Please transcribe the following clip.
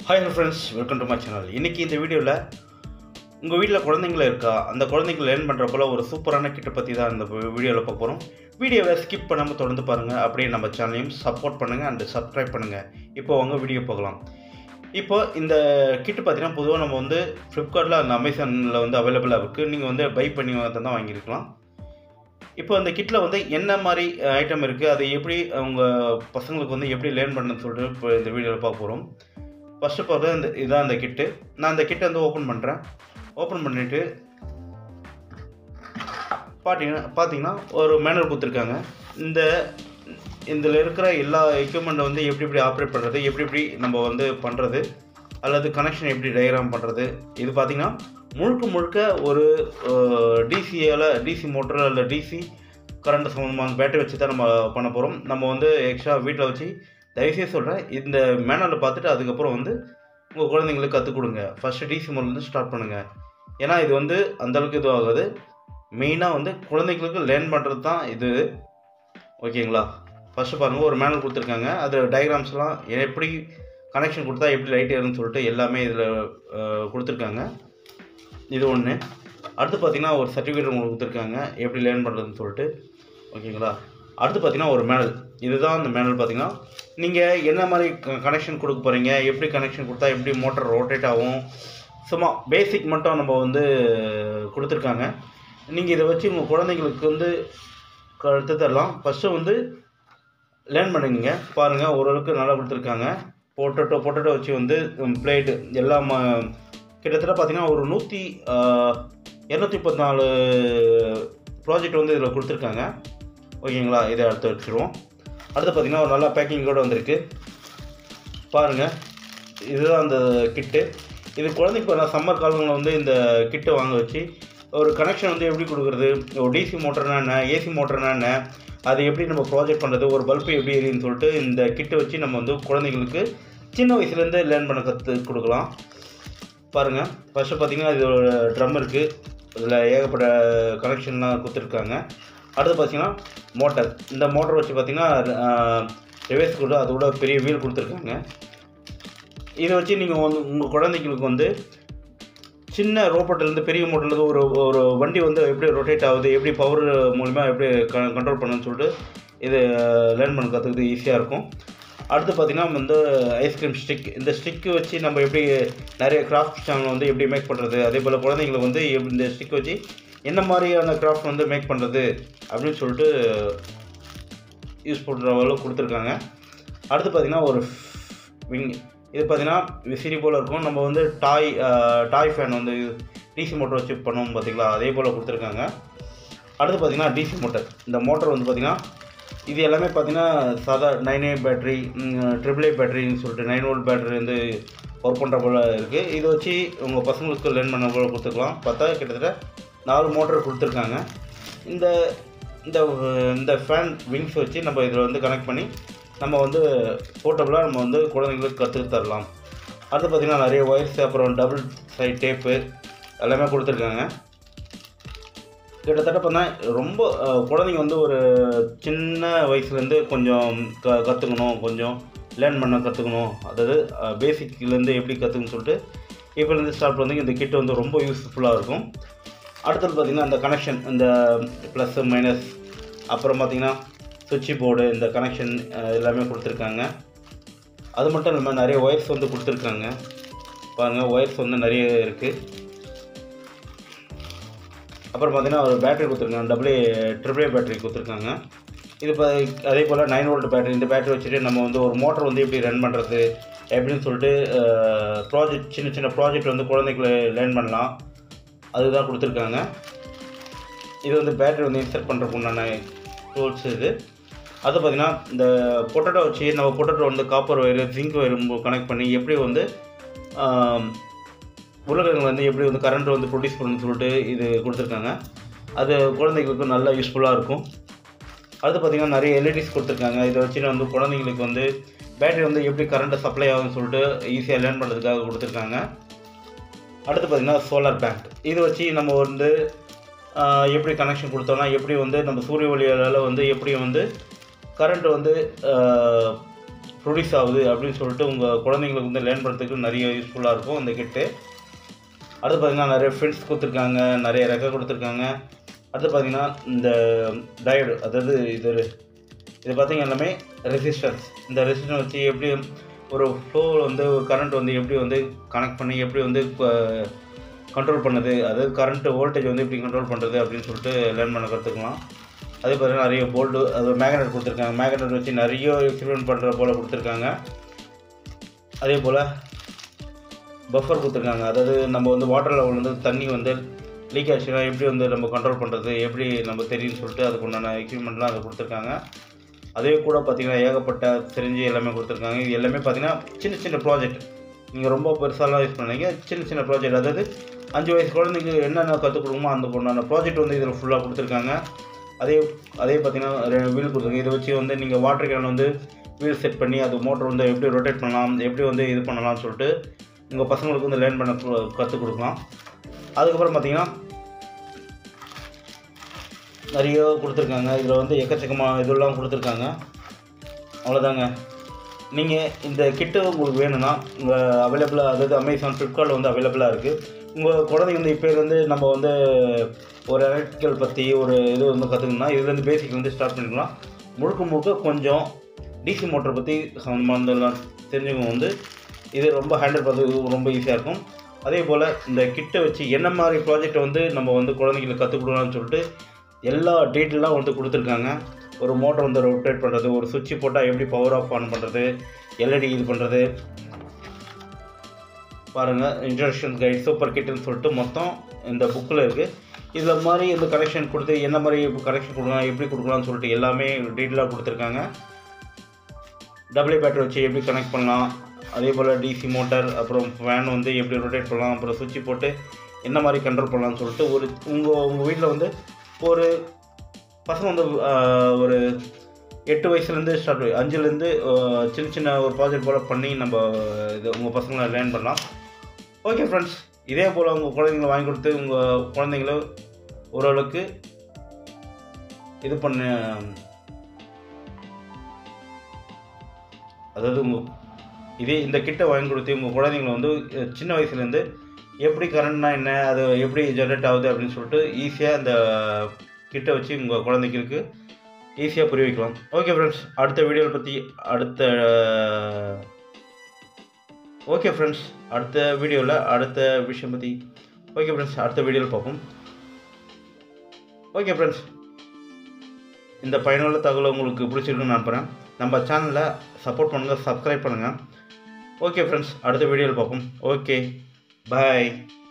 hi friends welcome to my channel இன்றைக்கி இந்த வீடியோவில் உங்கள் வீட்டில் குழந்தைங்கள இருக்கா அந்த குழந்தைங்க லேர்ன் பண்ணுற போல ஒரு சூப்பரான கிட்ட பற்றி தான் இந்த வீடியோவில் பார்க்க போகிறோம் வீடியோவை ஸ்கிப் பண்ணாமல் தொடர்ந்து பாருங்கள் அப்படியே நம்ம சேனலையும் சப்போர்ட் பண்ணுங்கள் அண்ட் சப்ஸ்கிரைப் பண்ணுங்கள் இப்போ வாங்க வீடியோ பார்க்கலாம் இப்போ இந்த கிட்டு பார்த்தீங்கன்னா பொதுவாக நம்ம வந்து ஃப்ளிப்கார்ட்டில் அந்த அமேசானில் வந்து அவைலபிளாக இருக்குது நீங்கள் வந்து பை பண்ணி தான் வாங்கியிருக்கலாம் இப்போ அந்த கிட்டில் வந்து என்ன மாதிரி ஐட்டம் இருக்குது அதை எப்படி அவங்க பசங்களுக்கு வந்து எப்படி லேர்ன் பண்ணணும்னு சொல்லிட்டு இப்போ இந்த வீடியோவில் பார்க்க போகிறோம் ஃபஸ்ட்டு பார்த்தா இந்த இதுதான் அந்த கிட்டு நான் அந்த கிட்டை வந்து ஓப்பன் பண்ணுறேன் ஓப்பன் பண்ணிவிட்டு பார்த்தீங்கன்னா பார்த்தீங்கன்னா ஒரு மேனுவல் கொடுத்துருக்காங்க இந்த இதில் இருக்கிற எல்லா எக்யூப்மெண்ட்டை வந்து எப்படி எப்படி ஆப்ரேட் பண்ணுறது எப்படி எப்படி நம்ம வந்து பண்ணுறது அல்லது கனெக்ஷன் எப்படி டயக்ராம் பண்ணுறது இது பார்த்திங்கன்னா முழுக்க முழுக்க ஒரு டிசியால் டிசி மோட்டர் அல்ல டிசி கரண்ட் சம்மந்தமான பேட்டரி வச்சு தான் நம்ம பண்ண போகிறோம் நம்ம வந்து எக்ஸ்ட்ரா வீட்டில் வச்சு தயவுசெய்து சொல்கிறேன் இந்த மேனுவலை பார்த்துட்டு அதுக்கப்புறம் வந்து உங்கள் குழந்தைங்களுக்கு கற்றுக் கொடுங்க ஃபஸ்ட்டு டிசி மோட்லேருந்து ஸ்டார்ட் பண்ணுங்கள் ஏன்னா இது வந்து அந்தளவுக்கு இது ஆகாது மெயினாக வந்து குழந்தைங்களுக்கு லேர்ன் பண்ணுறது தான் இது ஓகேங்களா ஃபஸ்ட்டு பாருங்கள் ஒரு மேனுவல் கொடுத்துருக்காங்க அது டயக்ராம்ஸ்லாம் எப்படி கனெக்ஷன் கொடுத்தா எப்படி லைட் ஏறும்னு சொல்லிட்டு எல்லாமே இதில் கொடுத்துருக்காங்க இது ஒன்று அடுத்து பார்த்தீங்கன்னா ஒரு சர்டிஃபிகேட் உங்களுக்கு கொடுத்துருக்காங்க எப்படி லேர்ன் பண்ணுறதுன்னு சொல்லிட்டு ஓகேங்களா அடுத்து பார்த்தீங்கன்னா ஒரு மேனல் இதுதான் அந்த மேனல் பார்த்தீங்கன்னா நீங்கள் என்ன மாதிரி கனெக்ஷன் கொடுக்க போகிறீங்க எப்படி கனெக்ஷன் கொடுத்தா எப்படி மோட்டர் ரோட்டேட் ஆகும் சும்மா பேசிக் மட்டும் நம்ம வந்து கொடுத்துருக்காங்க நீங்கள் இதை வச்சு உங்கள் குழந்தைங்களுக்கு வந்து கற்று தரலாம் ஃபஸ்ட்டு வந்து லேர்ன் பண்ணுங்க பாருங்கள் ஓரளவுக்கு நல்லா கொடுத்துருக்காங்க பொட்டட்டோ பொட்டட்டோ வச்சு வந்து பிளேட்டு எல்லாம் கிட்டத்தட்ட பார்த்தீங்கன்னா ஒரு நூற்றி இரநூத்தி முப்பத்தி நாலு ப்ராஜெக்ட் வந்து இதில் கொடுத்துருக்காங்க ஓகேங்களா இதை அடுத்து வச்சுருவோம் அடுத்து பார்த்திங்கன்னா ஒரு நல்ல பேக்கிங்கோடு வந்திருக்கு பாருங்கள் இதுதான் அந்த கிட்டு இது குழந்தைக்கு இப்போ நான் சம்மர் காலங்களில் வந்து இந்த கிட்டை வாங்க வச்சு ஒரு கனெக்ஷன் வந்து எப்படி கொடுக்குறது ஒரு டிசி மோட்டர்னா என்ன ஏசி மோட்டர்னா என்ன அது எப்படி நம்ம ப்ராஜெக்ட் பண்ணுறது ஒரு பல்பு எப்படி எரியுன்னு சொல்லிட்டு இந்த கிட்டை வச்சு நம்ம வந்து குழந்தைங்களுக்கு சின்ன வயசுலேருந்து லேர்ன் பண்ண கற்று கொடுக்கலாம் பாருங்கள் ஃபஸ்ட்டு பார்த்திங்கன்னா இது ஒரு ட்ரம் இருக்குது இதில் ஏகப்பட்ட கனெக்ஷன்லாம் கொடுத்துருக்காங்க அடுத்து பார்த்திங்கன்னா மோட்டர் இந்த மோட்டர் வச்சு பார்த்திங்கன்னா ரிவேஸ் கூட அதோட பெரிய வீல் கொடுத்துருக்காங்க இதை வச்சு நீங்கள் வந்து உங்கள் குழந்தைங்களுக்கு வந்து சின்ன ரோபோட்லேருந்து பெரிய மோட்டர்லேருந்து ஒரு ஒரு வண்டி வந்து எப்படி ரொட்டேட் ஆகுது எப்படி பவர் மூலிமா எப்படி க கண்ட்ரோல் பண்ணுன்னு சொல்லிட்டு இது லேர்ன் பண்ண கற்றுக்கிறது ஈஸியாக இருக்கும் அடுத்து பார்த்திங்கன்னா வந்து ஐஸ்கிரீம் ஸ்டிக் இந்த ஸ்டிக்கு வச்சு நம்ம எப்படி நிறைய கிராஃப்ட் சேனல் வந்து எப்படி மேக் பண்ணுறது அதே போல் குழந்தைங்களுக்கு வந்து இந்த ஸ்டிக் வச்சு என்ன மாதிரியான கிராஃப்ட் வந்து மேக் பண்ணுறது அப்படின்னு சொல்லிட்டு யூஸ் பண்ணுற அளவு கொடுத்துருக்காங்க அடுத்து பார்த்திங்கன்னா ஒரு விங் இது பார்த்திங்கன்னா விசிறி போல் இருக்கும் நம்ம வந்து டாய் டாய் ஃபேன் வந்து டிசி மோட்டர் வச்சு பண்ணுவோம் பார்த்திங்களா அதே போல் கொடுத்துருக்காங்க அடுத்து பார்த்திங்கன்னா டிசி மோட்டர் இந்த மோட்டர் வந்து பார்த்திங்கன்னா இது எல்லாமே பார்த்திங்கன்னா சாதா nine A battery triple A பேட்டரின்னு சொல்லிட்டு நைன் வோல்ட் பேட்டரி வந்து ஒர்க் பண்ணுற போல் இருக்குது இதை வச்சு உங்கள் பசங்களுக்கு லேர்ன் பண்ண போல் கொடுத்துக்கலாம் பார்த்தா கிட்டத்தட்ட நாலு மோட்டர் கொடுத்துருக்காங்க இந்த இந்த இந்த ஃபேன் விங்ஸ் வச்சு நம்ம இதில் வந்து கனெக்ட் பண்ணி நம்ம வந்து போர்ட்டபுளாக நம்ம வந்து குழந்தைங்களுக்கு கற்றுக்கு தரலாம் அடுத்து பார்த்திங்கன்னா நிறைய ஒயர்ஸ் அப்புறம் டபுள் சைட் டேப்பு எல்லாமே கொடுத்துருக்காங்க கிட்டத்தட்ட பார்த்தா ரொம்ப குழந்தைங்க வந்து ஒரு சின்ன வயசுலேருந்து கொஞ்சம் க கற்றுக்கணும் கொஞ்சம் லேர்ன் பண்ண கற்றுக்கணும் அதாவது பேசிக்லேருந்து எப்படி கற்றுக்கணும்னு சொல்லிட்டு இப்போலேருந்து ஸ்டார்ட் பண்ணி இந்த கிட் வந்து ரொம்ப யூஸ்ஃபுல்லாக இருக்கும் அடுத்தது பார்த்திங்கன்னா இந்த கனெக்ஷன் இந்த ப்ளஸ்ஸு மைனஸ் அப்புறம் பார்த்திங்கன்னா சுவிட்ச் போர்டு இந்த கனெக்ஷன் எல்லாமே கொடுத்துருக்காங்க அது மட்டும் இல்லாமல் நிறைய ஒயர்ஸ் வந்து கொடுத்துருக்காங்க பாருங்கள் ஒயர்ஸ் வந்து நிறைய இருக்குது அப்புறம் பார்த்திங்கன்னா ஒரு பேட்டரி கொடுத்துருக்காங்க டபுள்ஏ ட்ரிபிள் ஏ பேட்டரி கொடுத்துருக்காங்க இது இப்போ அதே போல் நைன் வோல்ட் பேட்டரி இந்த பேட்டரி வச்சுட்டு நம்ம வந்து ஒரு மோட்டர் வந்து எப்படி ரன் பண்ணுறது எப்படின்னு சொல்லிட்டு ப்ராஜெக்ட் சின்ன சின்ன ப்ராஜெக்ட் வந்து குழந்தைகளை லேர்ன் பண்ணலாம் அதுதான் கொடுத்துருக்காங்க இது வந்து பேட்டரி வந்து இன்சர்ட் பண்ணுறதுக்கு உண்டான டூல்ஸ் இது அது பார்த்திங்கன்னா இந்த பொட்டேட்டோ வச்சு நம்ம பொட்டேட்டோ வந்து copper wire zinc wire connect பண்ணி எப்படி வந்து உருளைக்கிழங்கு வந்து எப்படி வந்து கரண்ட் வந்து ப்ரொடியூஸ் பண்ணணும்னு சொல்லிட்டு இது கொடுத்துருக்காங்க அது குழந்தைங்களுக்கு நல்லா யூஸ்ஃபுல்லாக இருக்கும் அடுத்து பார்த்திங்கன்னா நிறைய எல்இடிஸ் கொடுத்துருக்காங்க இதை வச்சு வந்து குழந்தைங்களுக்கு வந்து பேட்டரி வந்து எப்படி கரண்ட்டை சப்ளை ஆகும்னு சொல்லிட்டு ஈஸியாக லேர்ன் பண்ணுறதுக்காக கொடுத்துருக்காங்க அடுத்து பார்த்திங்கன்னா சோலார் பேங்க் இது வச்சு நம்ம வந்து எப்படி கனெக்ஷன் கொடுத்தோம்னா எப்படி வந்து நம்ம சூரிய ஒளியால் வந்து எப்படி வந்து கரண்ட் வந்து ப்ரொடியூஸ் ஆகுது அப்படின்னு சொல்லிட்டு உங்கள் குழந்தைங்களுக்கு வந்து லேர்ன் பண்ணுறதுக்கு நிறைய யூஸ்ஃபுல்லாக இருக்கும் இந்த கிட்டு அடுத்து பார்த்தீங்கன்னா நிறைய ஃப்ரெண்ட்ஸ் கொடுத்துருக்காங்க நிறைய ரெக்கை கொடுத்துருக்காங்க அடுத்து பார்த்தீங்கன்னா இந்த டயர்டு அதாவது இது இது பார்த்தீங்க எல்லாமே ரெசிஸ்டன்ஸ் இந்த ரெசிஸ்டன்ஸ் வச்சு எப்படி ஒரு ஃப்ளோவில் வந்து ஒரு கரண்ட் வந்து எப்படி வந்து கனெக்ட் பண்ணி எப்படி வந்து கண்ட்ரோல் பண்ணுது அதாவது கரண்ட் வோல்டேஜ் வந்து எப்படி கண்ட்ரோல் பண்ணுறது அப்படின்னு சொல்லிட்டு லேர்ன் பண்ண கற்றுக்கலாம் அதே பார்த்தீங்கன்னா நிறைய போல்டு அது மேக்னெட் கொடுத்துருக்காங்க மேக்னெட் வச்சு நிறைய எக்ஸ்பெரிமெண்ட் பண்ணுற போல் கொடுத்துருக்காங்க அதே போல் பஃபர் கொடுத்துருக்காங்க அதாவது நம்ம வந்து வாட்டர் லெவல் வந்து தண்ணி வந்து லீக் ஆச்சுன்னா எப்படி வந்து நம்ம கண்ட்ரோல் பண்ணுறது எப்படி நம்ம தெரியும்னு சொல்லிட்டு அதுக்கு உண்டான எக்யூப்மெண்ட்லாம் அதை கொடுத்துருக்காங்க அதே கூட பார்த்தீங்கன்னா ஏகப்பட்ட தெரிஞ்சு எல்லாமே கொடுத்துருக்காங்க இது எல்லாமே பார்த்தீங்கன்னா சின்ன சின்ன ப்ராஜெக்ட் நீங்கள் ரொம்ப பெருசாலாம் யூஸ் பண்ணீங்க சின்ன சின்ன ப்ராஜெக்ட் அதாவது அஞ்சு வயசு குழந்தைக்கு என்னென்ன கற்றுக் கொடுக்குமோ அந்த உண்டான ப்ராஜெக்ட் வந்து இதில் ஃபுல்லாக கொடுத்துருக்காங்க அதே அதே பார்த்தீங்கன்னா வீல் கொடுத்துருக்காங்க இதை வச்சு வந்து நீங்கள் வாட்டர் கேன் வந்து வீல் செட் பண்ணி அது மோட்டர் வந்து எப்படி ரொட்டேட் பண்ணலாம் எப்படி வந்து இது பண்ணலாம்னு சொல்லிட்டு உங்கள் பசங்களுக்கு வந்து லேர்ன் பண்ண கற்றுக் கொடுக்கலாம் அதுக்கப்புறம் பார்த்தீங்கன்னா நிறைய கொடுத்துருக்காங்க இதில் வந்து எக்கச்சக்கமாக இதெல்லாம் கொடுத்துருக்காங்க அவ்வளோதாங்க நீங்கள் இந்த கிட்டு உங்களுக்கு வேணும்னா உங்கள் அவைலபிளாக அதாவது அமேசான் ஃப்ளிப்கார்ட்டில் வந்து அவைலபிளாக இருக்குது உங்கள் குழந்தைங்க வந்து இப்போ வந்து நம்ம வந்து ஒரு எலக்ட்ரிக்கல் பற்றி ஒரு இது வந்து கற்றுக்கணும்னா இதுலேருந்து பேசிக் வந்து ஸ்டார்ட் பண்ணிக்கலாம் முழுக்க முழுக்க கொஞ்சம் டிசி மோட்டரை பற்றி சம்மந்தெல்லாம் தெரிஞ்சவங்க வந்து இது ரொம்ப ஹேண்டில் பண்ணுறது ரொம்ப ஈஸியாக இருக்கும் அதே போல் இந்த கிட்டை வச்சு என்ன மாதிரி ப்ராஜெக்டை வந்து நம்ம வந்து குழந்தைங்களுக்கு கற்றுக் கொடுக்கலாம்னு சொல்லிட்டு எல்லா டீட்டெயிலாக வந்து கொடுத்துருக்காங்க ஒரு மோட்டர் வந்து ரொட்டேட் பண்ணுறது ஒரு சுவிட்ச் போட்டால் எப்படி பவர் ஆஃப் ஆன் பண்ணுறது எல்இடி இது பண்ணுறது பாருங்கள் இன்ட்ரடக்ஷன் கைட் சூப்பர் கிட்டுன்னு சொல்லிட்டு மொத்தம் இந்த புக்கில் இருக்குது இதில் மாதிரி இந்த கனெக்ஷன் கொடுத்து என்ன மாதிரி கனெக்ஷன் கொடுக்கலாம் எப்படி கொடுக்கலாம்னு சொல்லிட்டு எல்லாமே டீட்டெயிலாக கொடுத்துருக்காங்க டபுள்யூ பேட்டரி வச்சு எப்படி கனெக்ட் பண்ணலாம் அதே போல் டிசி மோட்டார் அப்புறம் ஃபேன் வந்து எப்படி ரொட்டேட் பண்ணலாம் அப்புறம் சுவிட்ச் போட்டு என்ன மாதிரி கண்ட்ரோல் பண்ணலாம்னு சொல்லிட்டு ஒரு உங்கள் உங்கள் வீட்டில் வந்து ஒரு பசங்க வந்து ஆஹ், ஒரு எட்டு வயசுலேருந்து ஸ்டார்ட் அஞ்சுலேருந்து ஆஹ், சின்ன சின்ன ஒரு ப்ராஜெக்ட் போல் பண்ணி நம்ம இது உங்கள் பசங்களை லேர்ன் பண்ணலாம் ஓகே ஃப்ரெண்ட்ஸ் இதே போல் உங்கள் குழந்தைங்களை வாங்கி கொடுத்து உங்கள் குழந்தைங்கள ஓரளவுக்கு இது பண்ண அதாவது உங்கள் இதே இந்த கிட்ட வாங்கி கொடுத்து உங்கள் குழந்தைங்களை வந்து அஹ், சின்ன வயசுலேருந்து எப்படி கரண்ட்னா என்ன அது எப்படி ஜென்ரேட் ஆகுது அப்படின்னு சொல்லிட்டு ஈஸியாக இந்த கிட்ட வச்சு உங்கள் குழந்தைங்களுக்கு ஈஸியாக புரிய வைக்கலாம் ஓகே ஃப்ரெண்ட்ஸ் அடுத்த வீடியோவை பற்றி அடுத்த ஓகே ஃப்ரெண்ட்ஸ் அடுத்த வீடியோவில் அடுத்த விஷயம் பற்றி ஓகே ஃப்ரெண்ட்ஸ் அடுத்த வீடியோவில் பார்ப்போம் ஓகே ஃப்ரெண்ட்ஸ் இந்த பயனுள்ள தகவல் உங்களுக்கு பிடிச்சிருக்குன்னு நம்புகிறேன் நம்ம சேனலை சப்போர்ட் பண்ணுங்கள் சப்ஸ்கிரைப் பண்ணுங்கள் ஓகே ஃப்ரெண்ட்ஸ் அடுத்த வீடியோவில் பார்ப்போம் ஓகே பாய்